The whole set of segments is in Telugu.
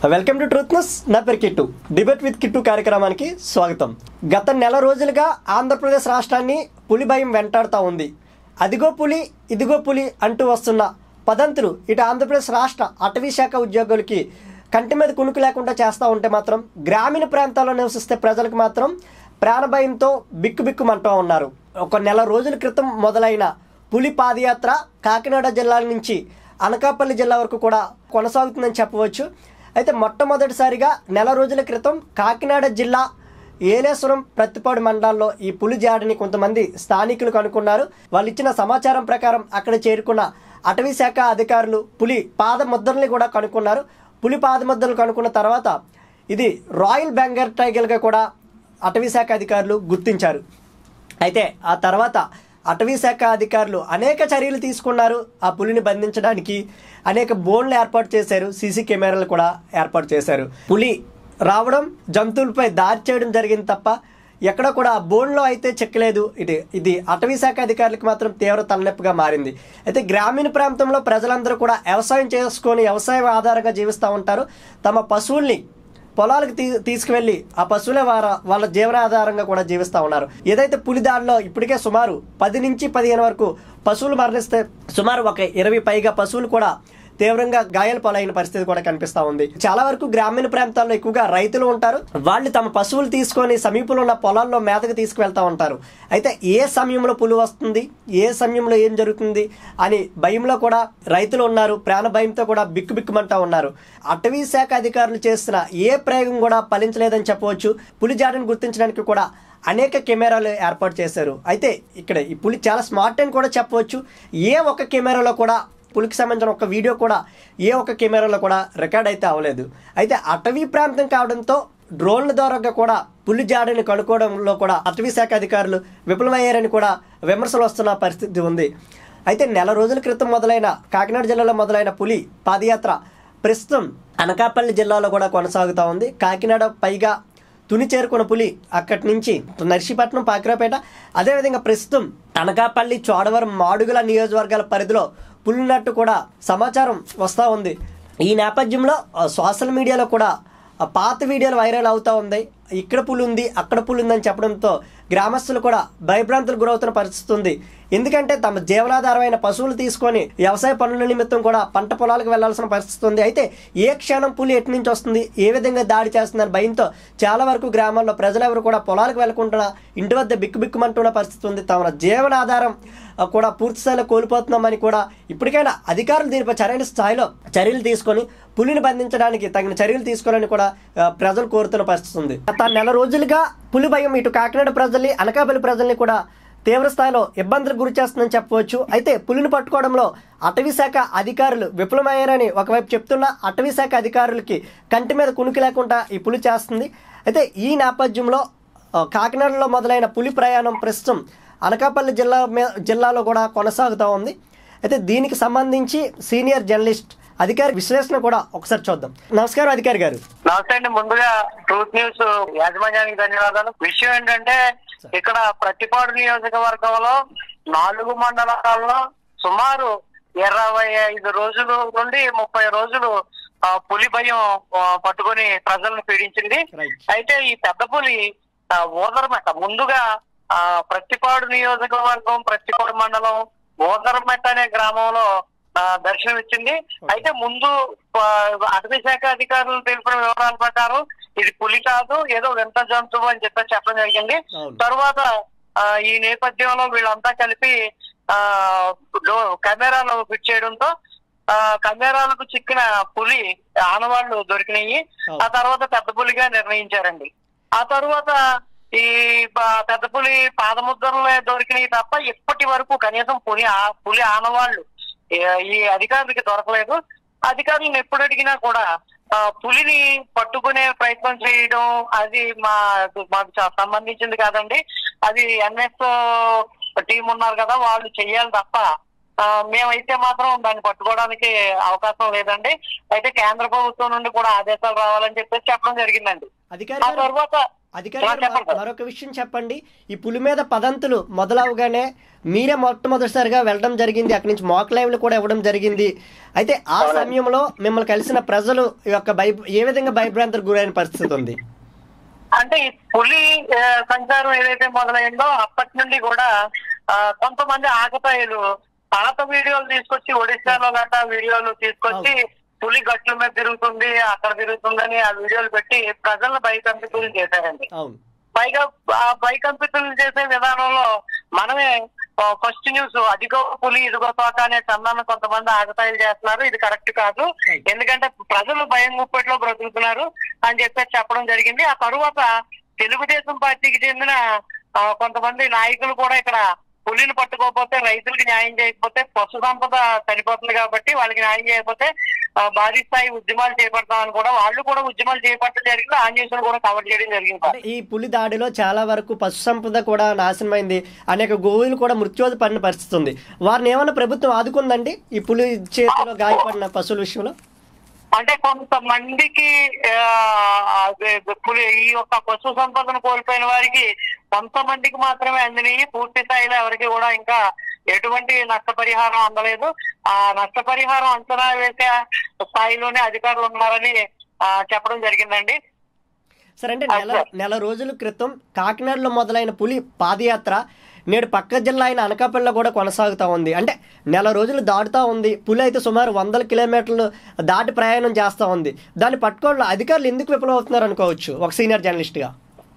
వెల్కమ్ టు ట్రూత్ న్యూస్ నా పేరు కిట్టు డిబేట్ విత్ కిట్టు కార్యక్రమానికి స్వాగతం గత నెల రోజులుగా ఆంధ్రప్రదేశ్ రాష్ట్రాన్ని పులి భయం వెంటాడుతూ ఉంది అదిగో పులి ఇదిగో పులి అంటూ వస్తున్న పదంతులు ఇటు ఆంధ్రప్రదేశ్ రాష్ట్ర అటవీ శాఖ ఉద్యోగులకి కంటి మీద కునుకు లేకుండా చేస్తూ ఉంటే మాత్రం గ్రామీణ ప్రాంతాల్లో నివసిస్తే ప్రజలకు మాత్రం ప్రాణభయంతో బిక్కుబిక్కుమంటూ ఉన్నారు ఒక నెల రోజుల క్రితం మొదలైన పులి పాదయాత్ర కాకినాడ జిల్లా నుంచి అనకాపల్లి జిల్లా వరకు కూడా కొనసాగుతుందని చెప్పవచ్చు అయితే మొట్టమొదటిసారిగా నెల రోజుల క్రితం కాకినాడ జిల్లా ఏలేశ్వరం ప్రతిపాడు మండలాల్లో ఈ పులి జాడని కొంతమంది స్థానికులు కనుక్కున్నారు వాళ్ళు ఇచ్చిన సమాచారం ప్రకారం అక్కడ చేరుకున్న అటవీ శాఖ అధికారులు పులి పాద ముద్రల్ని కూడా కనుక్కున్నారు పులి పాద ముద్రలు కనుక్కున్న తర్వాత ఇది రాయల్ బెంగర్ టైగర్గా కూడా అటవీ శాఖ అధికారులు గుర్తించారు అయితే ఆ తర్వాత అటవీ శాఖ అధికారులు అనేక చర్యలు తీసుకున్నారు ఆ పులిని బంధించడానికి అనేక బోన్లు ఏర్పాటు చేశారు సీసీ కెమెరాలు కూడా ఏర్పాటు చేశారు పులి రావడం జంతువులపై దాడి చేయడం జరిగింది తప్ప ఎక్కడ కూడా ఆ బోన్లో అయితే చెక్కలేదు ఇది ఇది అటవీ శాఖ అధికారులకు మాత్రం తీవ్ర తలనొప్పిగా మారింది అయితే గ్రామీణ ప్రాంతంలో ప్రజలందరూ కూడా వ్యవసాయం చేసుకొని వ్యవసాయం ఆధారంగా జీవిస్తూ ఉంటారు తమ పశువుల్ని పొలాలకు తీ తీసుకువెళ్ళి ఆ పశువులే వార వాళ్ళ జీవనాధారంగా కూడా జీవిస్తూ ఉన్నారు ఏదైతే పులి దాడిలో ఇప్పటికే సుమారు పది నుంచి పదిహేను వరకు పశువులు మరణిస్తే సుమారు ఒక ఇరవై పైగా పశువులు కూడా తీవ్రంగా గాయాల పాలైన పరిస్థితి కూడా కనిపిస్తూ ఉంది చాలా వరకు గ్రామీణ ప్రాంతాల్లో ఎక్కువగా రైతులు ఉంటారు వాళ్ళు తమ పశువులు తీసుకొని సమీపంలో ఉన్న పొలాల్లో మేతకు తీసుకువెళ్తూ ఉంటారు అయితే ఏ సమయంలో పులి వస్తుంది ఏ సమయంలో ఏం జరుగుతుంది అని భయంలో కూడా రైతులు ఉన్నారు ప్రాణ భయంతో కూడా బిక్కుబిక్కుమంటా ఉన్నారు అటవీ శాఖ అధికారులు చేస్తున్న ఏ ప్రయోగం కూడా ఫలించలేదని చెప్పవచ్చు పులి జాడని గుర్తించడానికి కూడా అనేక కెమెరాలు ఏర్పాటు చేశారు అయితే ఇక్కడ ఈ పులి చాలా స్మార్ట్ అని కూడా చెప్పవచ్చు ఏ ఒక్క కెమెరాలో కూడా పులికి సంబంధించిన ఒక వీడియో కూడా ఏ ఒక్క కెమెరాలో కూడా రికార్డ్ అయితే అవ్వలేదు అయితే అటవీ ప్రాంతం కావడంతో డ్రోన్ల ద్వారా కూడా పులి జాడని కనుక్కోవడంలో కూడా అటవీ శాఖ అధికారులు విఫలమయ్యారని కూడా విమర్శలు వస్తున్న పరిస్థితి ఉంది అయితే నెల రోజుల క్రితం మొదలైన కాకినాడ జిల్లాలో మొదలైన పులి పాదయాత్ర ప్రస్తుతం అనకాపల్లి జిల్లాలో కూడా కొనసాగుతూ ఉంది కాకినాడ పైగా తుని చేరుకున్న పులి అక్కడి నుంచి నర్సీపట్నం పాకిరాపేట అదేవిధంగా ప్రస్తుతం అనకాపల్లి చోడవరం మాడుగుల నియోజకవర్గాల పరిధిలో పులినట్టు కూడా సమాచారం వస్తూ ఉంది ఈ నేపథ్యంలో ఆ, సోషల్ మీడియాలో కూడా ఆ పాత వీడియోలు వైరల్ అవుతూ ఉంది ఇక్కడ పులి ఉంది అక్కడ పులి ఉందని చెప్పడంతో గ్రామస్తులు కూడా భయభ్రాంతులకు గురవుతున్న పరిస్థితి ఉంది ఎందుకంటే తమ జీవనాధారమైన పశువులు తీసుకొని వ్యవసాయ పనుల నిమిత్తం కూడా పంట పొలాలకు వెళ్లాల్సిన పరిస్థితి ఉంది అయితే ఏ క్షణం పులి ఎటు నుంచి వస్తుంది ఏ విధంగా దాడి చేస్తుందని భయంతో చాలా వరకు గ్రామాల్లో ప్రజలెవరు కూడా పొలాలకు వెళ్లకుండా ఇంటి వద్ద బిక్కుబిక్కుమంటున్న పరిస్థితి ఉంది తమ జీవనాధారం ఆ, కూడా పూర్తి స్థాయిలో కోల్పోతున్నామని కూడా ఇప్పటికైనా అధికారులు దీనిపై సరైన స్థాయిలో చర్యలు తీసుకొని పులిని బంధించడానికి తగిన చర్యలు తీసుకోవాలని కూడా ఆ, ప్రజలు కోరుతున్న పరిస్థితి ఉంది గత నెల రోజులుగా పులి భయం ఇటు కాకినాడ ప్రజల్ని అనకాపల్లి ప్రజల్ని కూడా తీవ్ర స్థాయిలో ఇబ్బందులకు గురి చేస్తుందని చెప్పవచ్చు అయితే పులిని పట్టుకోవడంలో అటవీ శాఖ అధికారులు విఫలమయ్యారని ఒకవైపు చెప్తున్న అటవీ శాఖ అధికారులకి కంటి మీద కునికి లేకుండా ఈ పులి చేస్తుంది అయితే ఈ నేపథ్యంలో ఆ, కాకినాడలో మొదలైన పులి ప్రయాణం ప్రస్తుతం అనకాపల్లి జిల్లా మే- జిల్లాలో కూడా కొనసాగుతూ ఉంది అయితే దీనికి సంబంధించి సీనియర్ జర్నలిస్ట్ అధికారి విశ్లేషణ కూడా ఒకసారి చూద్దాం నమస్కారం అధికారి గారు నమస్తే అండి ముందుగా ట్రూత్ న్యూస్ యాజమాన్యానికి ధన్యవాదాలు విషయం ఏంటంటే ఇక్కడ ప్రతిపాడు నియోజకవర్గంలో నాలుగు మండలాల్లో సుమారు ఇరవై ఐదు రోజులు నుండి ముప్పై రోజులు ఆ, పులి భయం ఆ, పట్టుకొని ప్రజలను పీడించింది రైట్ అయితే ఈ పెద్ద పులి ఆ, ఊదరమెట్ట ముందుగా ఆ, ప్రతిపాడు నియోజకవర్గం ప్రతిపాడు మండలం ఊదరమెట్ట అనే గ్రామంలో ఆ, దర్శనం ఇచ్చింది అయితే ముందు ఆ, అటవీ శాఖ అధికారులు తెలిపిన వివరాల ప్రకారం ఇది పులి కాదు ఏదో వింత జంతువు అని చెప్పి చెప్పడం జరిగింది అవును తర్వాత ఆ, ఈ నేపథ్యంలో వీళ్ళంతా కలిపి ఆ డో- కెమెరాలు ఫిట్ చేయడంతో ఆ కెమెరాలకు చిక్కిన పులి ఆనవాళ్లు దొరికినాయి ఆ తర్వాత పెద్ద పులిగా నిర్ణయించారండి ఆ తర్వాత ఈ ప- పెద్ద పులి పాదముద్రలే దొరికినాయి తప్ప ఇప్పటి వరకు కనీసం పులి ఆ పులి ఆనవాళ్లు ఈ- ఈ అధికారులకి దొరకలేదు అధికారులను ఎప్పుడు అడిగినా కూడా ఆ, పులిని పట్టుకునే ప్రయత్నం చేయడం అది మా మాకు చ- సంబంధించింది కాదండి అది ఎన్ఎస్ టీం ఉన్నారు కదా వాళ్ళు చెయ్యాలి తప్ప ఆ, మేమైతే మాత్రం దాన్ని పట్టుకోవడానికి అవకాశం లేదండి అయితే కేంద్ర ప్రభుత్వం నుండి కూడా ఆదేశాలు రావాలని చెప్పేసి చెప్పడం జరిగిందండి అధికారి ఆ గారు తర్వాత అధికారి ఆ, గారు చెప్పండి సార్. మరొక విషయం చెప్పండి ఈ పులి మీద పదంతులు మొదలవగానే మీరే మొట్టమొదటిసారిగా వెళ్ళడం జరిగింది అక్కడి నుంచి మాక్ లైవ్లు కూడా ఇవ్వడం జరిగింది అయితే ఆ సమయంలో మిమ్మల్ని కలిసిన ప్రజలు ఈ యొక్క భయ ఏ విధంగా భయభ్రాంతులకు గురైన పరిస్థితి ఉంది అంటే ఈ పులి ఆ, సంచారం ఏదైతే మొదలైందో అప్పటి నుండి కూడా ఆ, కొంతమంది ఆకతాయిలు పాత వీడియోలు తీసుకొచ్చి ఒడిశాలో గట్రా వీడియోలు తీసుకొచ్చి పులి గట్ల మీద తిరుగుతుంది అక్కడ తిరుగుతుందని ఆ వీడియోలు పెట్టి ప్రజలను భయకంపితులు చేశారండి అవును పైగా ఆ భయకంపితులు చేసే విధానంలో మనమే ఫస్ట్ న్యూస్ అదిగో పులి ఇదిగో తోక అనే చందాన్ని కొంతమంది ఆగతాయిలు చేస్తున్నారు ఇది కరెక్ట్ కాదు ఎందుకంటే ప్రజలు భయం గుప్పట్లో బ్రతుకుతున్నారు అని చెప్పేసి చెప్పడం జరిగింది ఆ తరువాత తెలుగుదేశం పార్టీకి చెందిన ఆ, కొంతమంది నాయకులు కూడా ఇక్కడ పులిని పట్టుకోకపోతే రైతులకు న్యాయం చేయకపోతే పశు సంపద చనిపోతుంది కాబట్టి వాళ్ళకి న్యాయం చేయకపోతే ఆ, భారీ స్థాయి ఉద్యమాలు చేపడతామని కూడా వాళ్ళు కూడా ఉద్యమాలు చేపట్టడం జరిగింది ఆ న్యూస్ కూడా కవర్ చేయడం జరిగింది సార్. అంటే ఈ పులి దాడిలో చాలా వరకు పశు సంపద కూడా నాశనమైంది అనేక గోవులు కూడా మృత్యోది పడిన పరిస్థితి ఉంది వారిని ఏమైనా ప్రభుత్వం ఆదుకుందండి ఈ పులి చేతిలో గాయపడిన పశువుల విషయంలో అంటే కొంతమందికి ఆ, అదే పులి ఈ యొక్క పశు సంపదను కోల్పోయిన వారికి కొంతమందికి మాత్రమే అందినాయి పూర్తి స్థాయిలో ఎవరికి కూడా ఇంకా ఎటువంటి నష్టపరిహారం అందలేదు ఆ నష్టపరిహారం అంచనా వేసే స్థాయిలోనే అధికారులు ఉన్నారని ఆ, చెప్పడం జరిగిందండి సరే అంటే నెల నెల రోజుల క్రితం కాకినాడలో మొదలైన పులి పాదయాత్ర నేడు పక్క జిల్లా అయిన అనకాపల్లిలో కూడా కొనసాగుతూ ఉంది అంటే నెల రోజులు దాటుతూ ఉంది పులి అయితే సుమారు వందల కిలోమీటర్లు దాటి ప్రయాణం చేస్తూ ఉంది దాన్ని పట్టుకోవడంలో అధికారులు ఎందుకు విఫలమవుతున్నారు అనుకోవచ్చు ఒక సీనియర్ జర్నలిస్ట్గా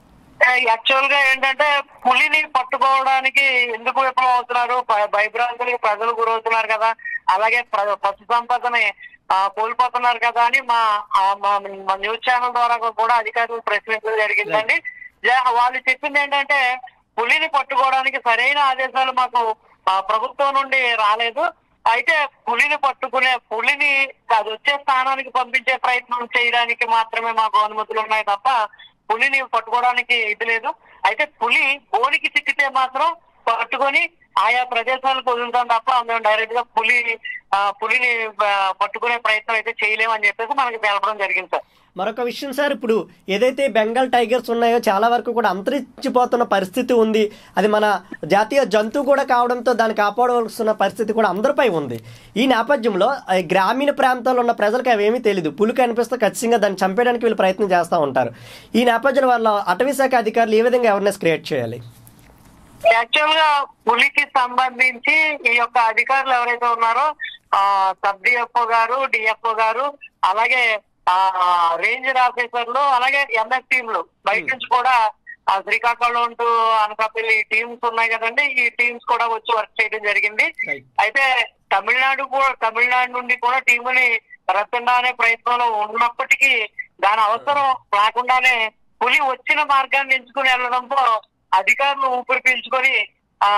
యాక్చువల్ గా ఏంటంటే పులిని పట్టుకోవడానికి ఎందుకు విఫలం అవుతున్నారు భ- భయభ్రాంతులకి ప్రజలు గురవుతున్నారు కదా అలాగే ప్ర- పశు సంపదని ఆ, కోల్పోతున్నారు కదా అని మా ఆ, మా మా న్యూస్ ఛానల్ ద్వారా కూడా అధికారులు ప్రశ్నించడం జరిగిందండి జ- వాళ్ళు చెప్పింది ఏంటంటే పులిని పట్టుకోవడానికి సరైన ఆదేశాలు మాకు ఆ, ప్రభుత్వం నుండి రాలేదు అయితే పులిని పట్టుకునే పులిని అది వచ్చే స్థానానికి పంపించే ప్రయత్నం చేయడానికి మాత్రమే మాకు అనుమతులు ఉన్నాయి తప్ప పులిని పట్టుకోవడానికి ఇది లేదు అయితే పులి బోనికి చిక్కితే మాత్రం పట్టుకొని ఆయా ప్రదేశాలకు వదులుతాం తప్ప మేము డైరెక్ట్ గా పులి ఆ, పులిని ఆ, పట్టుకునే ప్రయత్నం అయితే చేయలేమని చెప్పేసి మనకి తెలపడం జరిగింది సార్ మరొక విషయం సార్ ఇప్పుడు ఏదైతే బెంగాల్ టైగర్స్ ఉన్నాయో చాలా వరకు కూడా అంతరించిపోతున్న పరిస్థితి ఉంది అది మన జాతీయ జంతువు కూడా కావడంతో దాన్ని కాపాడవలసిన పరిస్థితి కూడా అందరిపై ఉంది ఈ నేపథ్యంలో ఆ గ్రామీణ ప్రాంతాల్లో ఉన్న ప్రజలకు అవేమీ తెలియదు పులి కనిపిస్తే ఖచ్చితంగా దాన్ని చంపేయడానికి వీళ్ళు ప్రయత్నం చేస్తూ ఉంటారు ఈ నేపథ్యంలో వాళ్ళ అటవీ శాఖ అధికారులు ఏ విధంగా అవేర్నెస్ క్రియేట్ చేయాలి యాక్చువల్ గా పులికి సంబంధించి ఈ యొక్క అధికారులు ఎవరైతే ఉన్నారో ఆ సబ్ డిఎఫ్ఓ గారు డిఎఫ్ఓ గారు అలాగే ఆ రేంజర్ ఆఫీసర్లు అలాగే ఎంఎస్ టీంలు బయట నుంచి కూడా ఆ శ్రీకాకుళం టు అనకాపల్లి టీమ్స్ ఉన్నాయి కదండి ఈ టీమ్స్ కూడా వచ్చి వర్క్ చేయడం జరిగింది రైట్ అయితే తమిళనాడు కూడా తమిళనాడు నుండి కూడా టీముని రచన అనే ప్రయత్నంలో ఉన్నప్పటికీ దాని అవసరం రాకుండానే పులి వచ్చిన మార్గాన్ని ఎంచుకుని వెళ్ళడంతో అధికారులు ఊపిరి పీల్చుకొని ఆ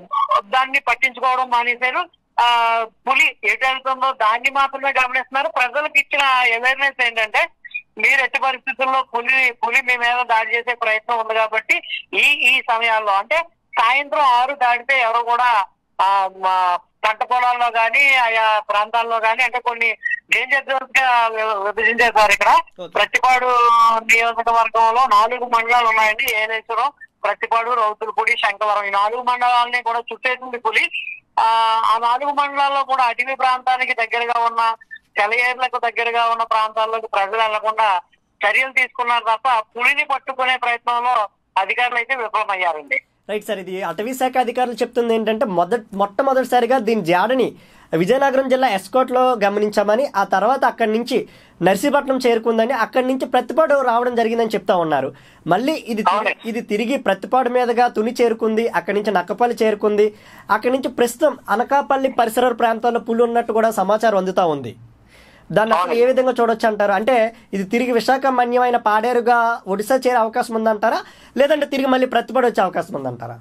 దాన్ని పట్టించుకోవడం మానేశారు ఆ పులి ఎటు వెళ్తుందో దాన్ని మాత్రమే గమనిస్తున్నారు ప్రజలకు ఇచ్చిన అవేర్నెస్ ఏంటంటే మీరు ఎట్టి పరిస్థితుల్లో పులి పులి మీ మీద దాడి చేసే ప్రయత్నం ఉంది కాబట్టి ఈ ఈ సమయాల్లో అంటే సాయంత్రం ఆరు దాటితే ఎవరు కూడా ఆ మా పంట పొలాల్లో గానీ ఆయా ప్రాంతాల్లో గానీ అంటే కొన్ని డేంజర్ జోన్స్ గా వి- విభజించేశారు ఇక్కడ Okay. ప్రతిపాడు నియోజకవర్గంలో నాలుగు మండలాలు ఉన్నాయండి ఏలేశ్వరం ప్రతిపాడు రౌతులపూడి శంకవరం ఈ నాలుగు మండలాలని కూడా చుట్టేసింది పులి ఆ ఆ నాలుగు మండలాల్లో కూడా అటవీ ప్రాంతానికి దగ్గరగా ఉన్న సెలయేర్లకు దగ్గరగా ఉన్న ప్రాంతాల్లోకి ప్రజలు వెళ్లకుండా చర్యలు తీసుకున్నారు తప్ప పులిని పట్టుకునే ప్రయత్నంలో అధికారులు అయితే విఫలమయ్యారండి రైట్ సార్ ఇది అటవీ శాఖ అధికారులు చెప్తుంది ఏంటంటే మొదట్ మొట్టమొదటిసారిగా దీని జాడని విజయనగరం జిల్లా ఎస్కోట్లో గమనించామని ఆ తర్వాత అక్కడి నుంచి నర్సీపట్నం చేరుకుందని అక్కడి నుంచి ప్రతిపాడు రావడం జరిగిందని చెప్తా ఉన్నారు మళ్ళీ ఇది తిరిగి- ఇది తిరిగి ప్రతిపాడు మీదుగా తుని చేరుకుంది అక్కడి నుంచి నక్కపల్లి చేరుకుంది అక్కడి నుంచి ప్రస్తుతం అనకాపల్లి పరిసర ప్రాంతాల్లో పులి ఉన్నట్టు కూడా సమాచారం అందుతా ఉంది దాన్ని అసలు ఏ విధంగా చూడొచ్చు అంటారు అంటే ఇది తిరిగి విశాఖ మన్యమైన పాడేరుగా ఒడిశా చేరే అవకాశం ఉందంటారా లేదంటే తిరిగి మళ్ళీ ప్రతిపాడు వచ్చే అవకాశం ఉందంటారా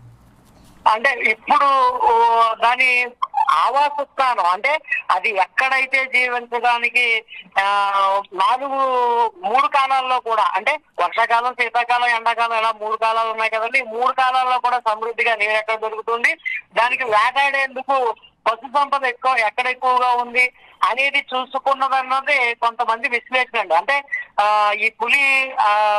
అంటే ఇప్పుడు ఓ, దాని ఆవాస స్థానం అంటే అది ఎక్కడైతే జీవించడానికి ఆ, నాలుగు మూడు కాలాల్లో కూడా అంటే వర్షాకాలం శీతాకాలం ఎండాకాలం ఇలా మూడు కాలాలు ఉన్నాయి కదండి ఈ మూడు కాలాల్లో కూడా సమృద్ధిగా నీరు ఎక్కడ దొరుకుతుంది దానికి వేటాడేందుకు పశు సంపద ఎక్కువ ఎక్కడ ఎక్కువగా ఉంది అనేది చూసుకున్నదన్నది కొంతమంది విశ్లేషణ అండి అంటే ఆ, ఈ పులి ఆ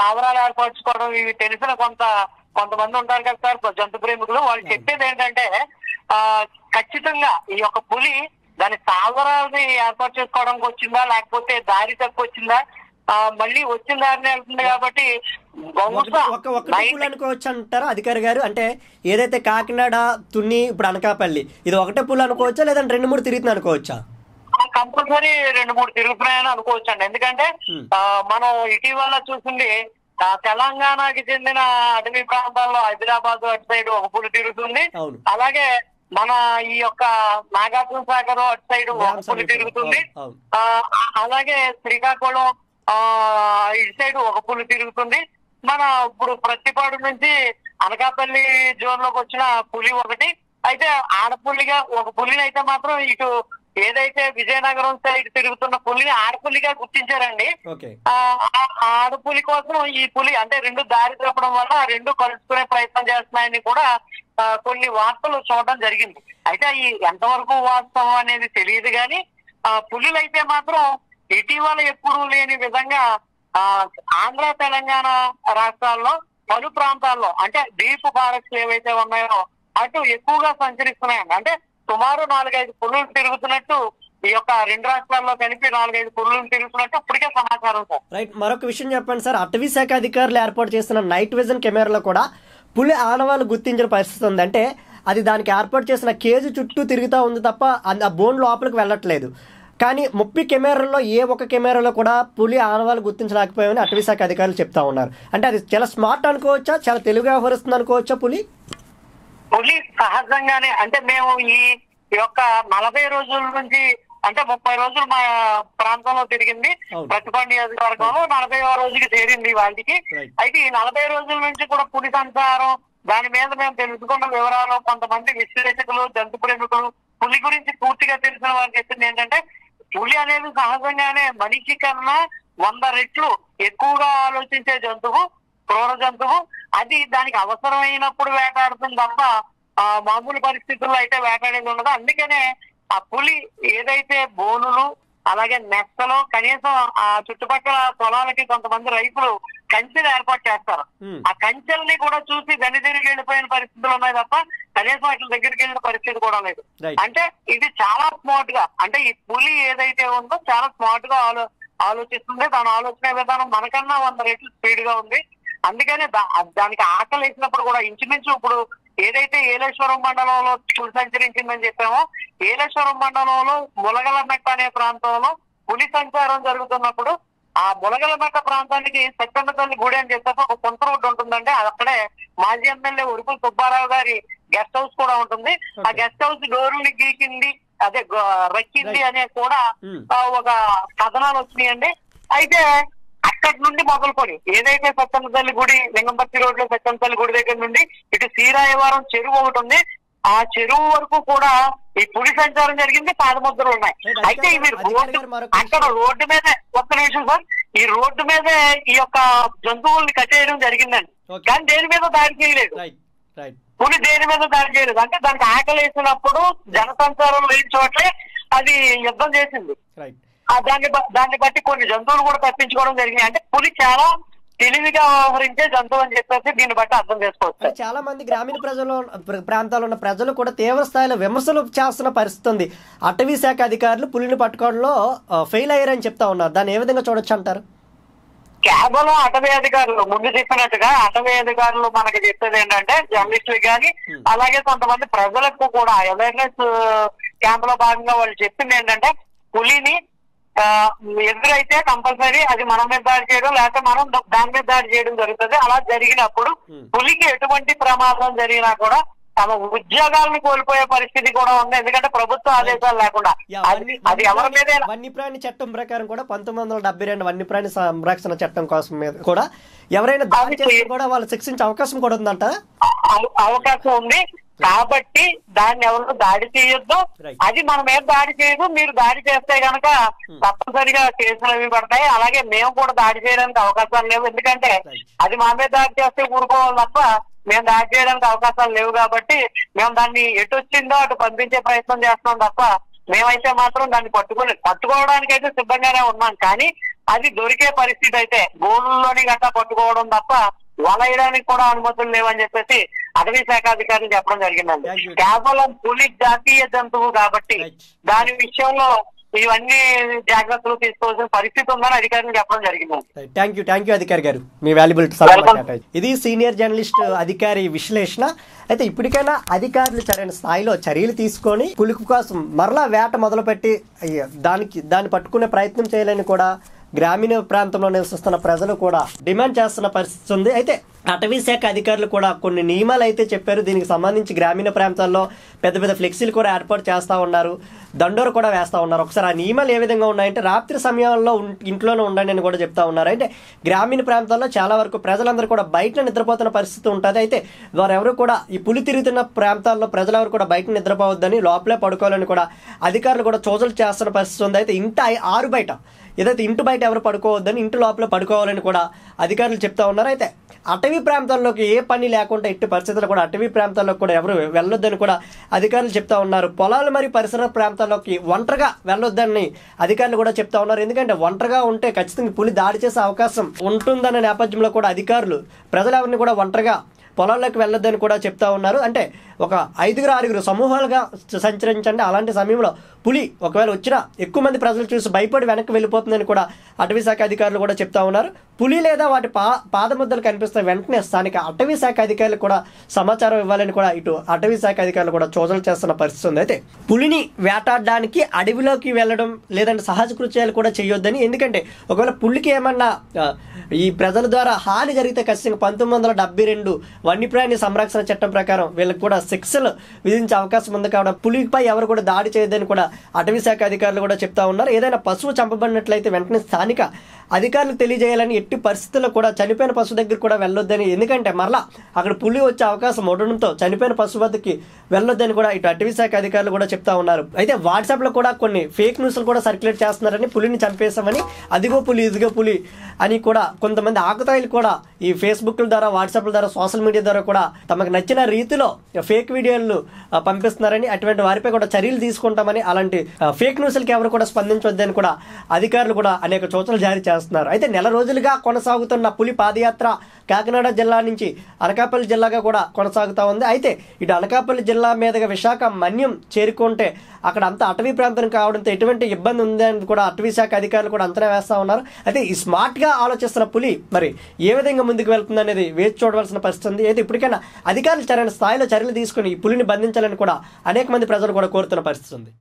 స్థావరాలు ఏర్పరచుకోవడం ఇవి తెలిసిన కొంత కొంతమంది ఉంటారు కదా సార్ జంతు ప్రేమికులు వాళ్ళు చెప్పేది ఏంటంటే ఆ ఖచ్చితంగా ఈ యొక్క పులి దాని స్థావరాలని ఏర్పాటు చేసుకోవడానికి వచ్చిందా లేకపోతే దారి తక్కువ వచ్చిందా ఆ, మళ్ళీ వచ్చిన దారిని వెళ్తుంది కాబట్టి ఒకటి బహుశా ఒక ఒక్కటి పూలు అనుకోవచ్చు అంటారా అధికారి గారు అంటే ఏదైతే కాకినాడ తున్ని ఇప్పుడు అనకాపల్లి ఇది ఒకటే పూలు అనుకోవచ్చా లేదంటే రెండు మూడు తిరుగుతుంది అనుకోవచ్చా కంపల్సరీ రెండు మూడు తిరుగుతున్నాయని అనుకోవచ్చండి ఎందుకంటే Hmm. ఆ, మనం ఇటీవల చూసింది ఆ, తెలంగాణకి చెందిన అటవీ ప్రాంతాల్లో హైదరాబాద్ అటు సైడ్ ఒక పులి తిరుగుతుంది అవును అలాగే మన ఈ యొక్క నాగార్జున సాగర్ అటు సైడ్ ఒక డ్యామ్ పులి సైడ్ తిరుగుతుంది అవును ఆ, అలాగే శ్రీకాకుళం ఆ ఇటు సైడ్ ఒక పులి తిరుగుతుంది మన ఇప్పుడు ప్రతిపాడు నుంచి అనకాపల్లి జోన్ లోకి వచ్చిన పులి ఒకటి అయితే ఆడపులిగా ఒక పులిని అయితే మాత్రం ఇటు ఏదైతే విజయనగరం సైడ్ తిరుగుతున్న పులిని ఆడపులిగా గుర్తించారండి ఓకే ఆ ఆ- ఆ ఆడపులి కోసం ఈ పులి అంటే రెండు దారి తప్పడం వల్ల ఆ రెండు కలుసుకునే ప్రయత్నం చేస్తున్నాయని కూడా ఆ, కొన్ని వార్తలు చూడడం జరిగింది అయితే ఈ ఎంతవరకు వాస్తవం అనేది తెలియదు కానీ ఆ పులులు అయితే మాత్రం ఇటీవల ఎప్పుడూ లేని విధంగా ఆ ఆంధ్ర తెలంగాణ రాష్ట్రాల్లో పలు ప్రాంతాల్లో అంటే డీప్ ఫారెస్ట్ ఏవైతే ఉన్నాయో అటు ఎక్కువగా సంచరిస్తున్నాయండి అంటే సుమారు నాలుగైదు పులులు తిరుగుతున్నట్టు ఈ యొక్క రెండు రాష్ట్రాల్లో కలిపి నాలుగైదు పులులు తిరుగుతున్నట్టు ఇప్పటికే సమాచారం సార్ రైట్ మరొక విషయం చెప్పండి సార్ అటవీ శాఖ అధికారులు ఏర్పాటు చేస్తున్న నైట్ విజన్ కెమెరాలో కూడా పులి ఆనవాళ్ళు గుర్తించిన పరిస్థితి ఉంది అంటే అది దానికి ఏర్పాటు చేసిన కేజీ చుట్టూ తిరుగుతూ ఉంది తప్ప అది ఆ బోన్ లోపలికి వెళ్ళట్లేదు కానీ ముప్పై కెమెరాల్లో ఏ ఒక్క కెమెరాలో కూడా పులి ఆనవాళ్ళు గుర్తించలేకపోయామని అటవీ శాఖ అధికారులు చెప్తా ఉన్నారు అంటే అది చాలా స్మార్ట్ అనుకోవచ్చా చాలా తెలుగుగా వ్యవహరిస్తుంది అనుకోవచ్చా పులి పులి సహజంగానే అంటే మేము ఈ యొక్క నలభై రోజుల నుంచి అంటే ముప్పై రోజులు మా ప్రాంతంలో తిరిగింది అవును. ప్రతిభ నియోజకవర్గంలో నలభై రోజుకి చేరింది వాళ్ళకి Right. అయితే ఈ నలభై రోజుల నుంచి కూడా పులి సంచారం దాని మీద మేము తెలుసుకున్న వివరాలు కొంతమంది విశ్లేషకులు జంతు ప్రేమికులు పులి గురించి పూర్తిగా తెలిసిన వారు చెప్పింది ఏంటంటే పులి అనేది సహజంగానే మనిషి కన్నా వంద రెట్లు ఎక్కువగా ఆలోచించే జంతువు క్రూర జంతువు అది దానికి అవసరమైనప్పుడు వేటాడుతుంది తప్ప ఆ మామూలు పరిస్థితుల్లో అయితే వేటాడేది ఉండదు అందుకనే ఆ పులి ఏదైతే బోనులు అలాగే నెక్కలు కనీసం ఆ చుట్టుపక్కల పొలాలకి కొంతమంది రైతులు కంచెలు ఏర్పాటు చేస్తారు Hmm. ఆ కంచెల్ని కూడా చూసి వెనుదిరిగి వెళ్ళిపోయిన పరిస్థితులు ఉన్నాయి తప్ప కనీసం వాటి దగ్గరికి వెళ్ళిన పరిస్థితి కూడా లేదు Right. అంటే ఇది చాలా స్మార్ట్ గా అంటే ఈ పులి ఏదైతే ఉందో చాలా స్మార్ట్ గా ఆలో ఆలోచిస్తుంది దాని ఆలోచన విధానం మనకన్నా వంద రెట్లు స్పీడ్ గా ఉంది అందుకనే దా- దానికి ఆకలి వేసినప్పుడు కూడా ఇంచుమించు ఇప్పుడు ఏదైతే ఏలేశ్వరం మండలంలో పులి సంచరించిందని చెప్పామో ఏలేశ్వరం మండలంలో ములగల మెట్ట అనే ప్రాంతంలో పులి సంచారం జరుగుతున్నప్పుడు ఆ ములగల మెట్ట ప్రాంతానికి సత్యమ్మ తల్లి గుడి అని చెప్పేసి ఒక కొంత రోడ్డు ఉంటుందంటే అది అక్కడే మాజీ ఎమ్మెల్యే ఉరుపుల సుబ్బారావు గారి గెస్ట్ హౌస్ కూడా ఉంటుంది ఆ Okay. గెస్ట్ హౌస్ డోర్ని గీకింది అదే గ- రక్కింది Right. అనే కూడా Hmm. ఆ, ఒక కథనాలు వచ్చినాయండి అయితే అక్కడి నుండి మొదలుకొని ఏదైతే సత్యమ్మ తల్లి గుడి లింగంపర్తి రోడ్ లో సత్యమ్మ తల్లి గుడి దగ్గర నుండి ఇటు శ్రీరాయవరం చెరువు ఒకటి ఉంది ఆ చెరువు వరకు కూడా ఈ పులి సంచారం జరిగింది పాదముద్రలు ఉన్నాయి Right, అయితే ఇవి అధికారి రోడ్డు గారు మరొక అక్కడ రోడ్డు మీద ఒక్క నిమిషం సార్ ఈ రోడ్డు మీదే ఈ యొక్క జంతువుల్ని కట్టేయడం జరిగిందండి Okay. కానీ దేని మీద దాడి చేయలేదు రైట్ రైట్ పులి దేని మీద దాడి చేయలేదు అంటే దానికి ఆకలి వేసినప్పుడు జనసంచారం లేని చోట్లే అది యుద్ధం చేసింది రైట్ ఆ దాన్ని బ- దాన్ని బట్టి కొన్ని జంతువులు కూడా తప్పించుకోవడం జరిగింది అంటే పులి చాలా తెలివిగా వ్యవహరించే జంతువు అని చెప్పేసి దీన్ని బట్టి అర్థం చేసుకోవచ్చు మరి చాలా మంది గ్రామీణ ప్రజలు ప్ర- ప్రాంతాల్లో ఉన్న ప్రజలు కూడా తీవ్ర స్థాయిలో విమర్శలు చేస్తున్న పరిస్థితి ఉంది అటవీ శాఖ అధికారులు పులిని పట్టుకోవడంలో ఫెయిల్ అయ్యారని చెప్తా ఉన్నారు దాన్ని ఏ విధంగా చూడొచ్చు అంటారు కేవలం అటవీ అధికారులు ముందు చెప్పినట్టుగా అటవీ అధికారులు మనకి చెప్పేది ఏంటంటే జర్నలిస్టులు కానీ Hmm. అలాగే కొంతమంది ప్రజలకు కూడా అవేర్నెస్ క్యాంప్ లో భాగంగా వాళ్ళు చెప్పింది ఏంటంటే పులిని ఆ, ఎదురైతే కంపల్సరీ అది మన మీద దాడి చేయడం లేకపోతే మనం ద- దాని మీద దాడి చేయడం జరుగుతుంది అలా జరిగినప్పుడు Hmm. పులికి ఎటువంటి ప్రమాదం జరిగినా కూడా తమ ఉద్యోగాలను కోల్పోయే పరిస్థితి కూడా ఉంది ఎందుకంటే ప్రభుత్వ ఆదేశాలు లేకుండా యా, అది వన్య- అది ఎవరి మీదైనా వన్యప్రాణి చట్టం ప్రకారం కూడా పంతొమ్మిది వందల డెబ్బై రెండు వన్యప్రాణి సంరక్షణ చట్టం కోసం మీద కూడా ఎవరైనా దాడి అది చేస్తే కూడా వాళ్ళు శిక్షించే అవకాశం కూడా ఉందంట అవ- అవకాశం ఉంది కాబట్టి దాన్ని ఎవరు దాడి చేయొద్దు Right. అది మన మీద దాడి చేయదు మీరు దాడి చేస్తే గనక తప్పనిసరిగా కేసులు అవి పడతాయి అలాగే మేము కూడా దాడి చేయడానికి అవకాశాలు లేవు ఎందుకంటే Right. అది మా మీద దాడి చేస్తే ఊరుకోవాలి తప్ప మేము దాడి చేయడానికి అవకాశాలు లేవు కాబట్టి మేము దాన్ని ఎటు వచ్చిందో అటు పంపించే ప్రయత్నం చేస్తున్నాం తప్ప మేమైతే మాత్రం దాన్ని పట్టుకుని పట్టుకోవడానికి అయితే సిద్ధంగానే ఉన్నాం కానీ అది దొరికే పరిస్థితి అయితే బోనుల్లోని గట్టా పట్టుకోవడం తప్ప వలయడానికి కూడా అనుమతులు లేవని చెప్పేసి అటవీ శాఖ అధికారులు చెప్పడం జరిగిందండి Thank you. కేవలం పులి జాతీయ జంతువు కాబట్టి Right. దాని విషయంలో ఇవన్నీ జాగ్రత్తలు తీసుకోవాల్సిన పరిస్థితి ఉందని అధికారులు చెప్పడం జరిగిందండి థ్యాంక్ యూ థ్యాంక్ యూ అధికారి గారు మీ వాల్యుబుల్ సమయం Welcome. కేటాయించి. ఇది సీనియర్ జర్నలిస్ట్ అధికారి విశ్లేషణ అయితే ఇప్పటికైనా అధికారులు సరైన స్థాయిలో చర్యలు తీసుకొని పులుకు కోసం మరలా వేట మొదలుపెట్టి అయ్య, దానికి దాన్ని పట్టుకునే ప్రయత్నం చేయాలని కూడా గ్రామీణ ప్రాంతంలో నివసిస్తున్న ప్రజలు కూడా డిమాండ్ చేస్తున్న పరిస్థితి ఉంది అయితే అటవీ శాఖ అధికారులు కూడా కొన్ని నియమాలు అయితే చెప్పారు దీనికి సంబంధించి గ్రామీణ ప్రాంతాల్లో పెద్ద పెద్ద ఫ్లెక్సీలు కూడా ఏర్పాటు చేస్తూ ఉన్నారు దండోరు కూడా వేస్తూ ఉన్నారు ఒకసారి ఆ నియమాలు ఏ విధంగా ఉన్నాయంటే రాత్రి సమయంలో ఉం- ఇంట్లోనే ఉండండి అని కూడా చెప్తా ఉన్నారు అంటే గ్రామీణ ప్రాంతాల్లో చాలా వరకు ప్రజలందరూ కూడా బయట నిద్రపోతున్న పరిస్థితి ఉంటుంది అయితే వారెవరు కూడా ఈ పులి తిరుగుతున్న ప్రాంతాల్లో ప్రజలెవరు కూడా బయట నిద్రపోవద్దని లోపలే పడుకోవాలని కూడా అధికారులు కూడా చోదలు చేస్తున్న పరిస్థితి ఉంది అయితే ఇంటి ఐ- ఆరు బయట ఏదైతే ఇంటి బయట ఎవరు పడుకోవద్దని ఇంటి లోపల పడుకోవాలని కూడా అధికారులు చెప్తా ఉన్నారు అయితే అటవీ ప్రాంతాల్లోకి ఏ పని లేకుండా ఎట్టి పరిస్థితుల్లో కూడా అటవీ ప్రాంతాల్లోకి కూడా ఎవరు వెళ్ళొద్దని కూడా అధికారులు చెప్తా ఉన్నారు పొలాలు మరియు పరిసర ప్రాంతాల్లోకి ఒంటరిగా వెళ్ళొద్దని అధికారులు కూడా చెప్తా ఉన్నారు ఎందుకంటే ఒంటరిగా ఉంటే ఖచ్చితంగా పులి దాడి చేసే అవకాశం ఉంటుందన్న నేపథ్యంలో కూడా అధికారులు ప్రజలు ఎవరిని కూడా ఒంటరిగా పొలాల్లోకి వెళ్ళొద్దని కూడా చెప్తా ఉన్నారు అంటే ఒక ఐదుగురు ఆరుగురు సమూహాలుగా సంచరించండి అలాంటి సమయంలో పులి ఒకవేళ వచ్చినా ఎక్కువ మంది ప్రజలు చూసి భయపడి వెనక్కి వెళ్ళిపోతుందని కూడా అటవీ శాఖ అధికారులు కూడా చెప్తా ఉన్నారు పులి లేదా వాటి పా పాదముద్దలు కనిపిస్తే వెంటనే స్థానిక అటవీ శాఖ అధికారులు కూడా సమాచారం ఇవ్వాలని కూడా ఇటు అటవీ శాఖ అధికారులు కూడా చోదలు చేస్తున్న పరిస్థితి ఉంది అయితే పులిని వేటాడడానికి అడవిలోకి వెళ్ళడం లేదంటే సహజ కృత్యాలు కూడా చేయొద్దని ఎందుకంటే ఒకవేళ పులికి ఏమన్నా ఆ, ఈ ప్రజల ద్వారా హాని జరిగితే ఖచ్చితంగా పంతొమ్మిది వందల డెబ్బై రెండు వన్యప్రాణి సంరక్షణ చట్టం ప్రకారం వీళ్ళకి కూడా శిక్షలు విధించే అవకాశం ఉంది కాబట్టి పులిపై ఎవరు కూడా దాడి చేయొద్దని కూడా అటవీ శాఖ అధికారులు కూడా చెప్తా ఉన్నారు ఏదైనా పశువు చంపబడినట్లయితే వెంటనే స్థానిక అధికారులకు తెలియజేయాలని ఎట్టి పరిస్థితుల్లో కూడా చనిపోయిన పశువు దగ్గర కూడా వెళ్ళొద్దని ఎందుకంటే మరలా అక్కడ పులి వచ్చే అవకాశం ఉండడంతో చనిపోయిన పశువు వద్దకి వెళ్ళొద్దని కూడా ఇటు అటవీ శాఖ అధికారులు కూడా చెప్తా ఉన్నారు అయితే వాట్సాప్ లో కూడా కొన్ని ఫేక్ న్యూస్లు కూడా సర్క్యులేట్ చేస్తున్నారని పులిని చంపేశామని అదిగో పులి ఇదిగో పులి అని కూడా కొంతమంది ఆకుతాయిలు కూడా ఈ ఫేస్బుక్ ద్వారా వాట్సాప్ ద్వారా సోషల్ మీడియా ద్వారా కూడా తమకు నచ్చిన రీతిలో ఫేక్ వీడియోలు ఆ, పంపిస్తున్నారని అటువంటి వారిపై కూడా చర్యలు తీసుకుంటామని అలాంటి ఫేక్ న్యూస్లకి ఎవరు కూడా స్పందించొద్దని కూడా అధికారులు కూడా అనేక సూచనలు జారీ చేస్తున్నారు అయితే నెల రోజులుగా కొనసాగుతున్న పులి పాదయాత్ర కాకినాడ జిల్లా నుంచి అనకాపల్లి జిల్లాగా కూడా కొనసాగుతా ఉంది అయితే ఇటు అనకాపల్లి జిల్లా మీదుగా విశాఖ మన్యం చేరుకుంటే అక్కడ అంతా అటవీ ప్రాంతం కావడంతో ఎటువంటి ఇబ్బంది ఉందని కూడా అటవీ శాఖ అధికారులు కూడా అంచనా వేస్తా ఉన్నారు అయితే ఈ స్మార్ట్ గా ఆలోచిస్తున్న పులి మరి ఏ విధంగా ముందుకు వెళ్తుంది అనేది వేచి చూడవలసిన పరిస్థితి ఉంది అయితే ఇప్పటికైనా అధికారులు సరైన స్థాయిలో చర్యలు తీసుకుని ఈ పులిని బంధించాలని కూడా అనేక మంది ప్రజలు కూడా కోరుతున్న పరిస్థితి ఉంది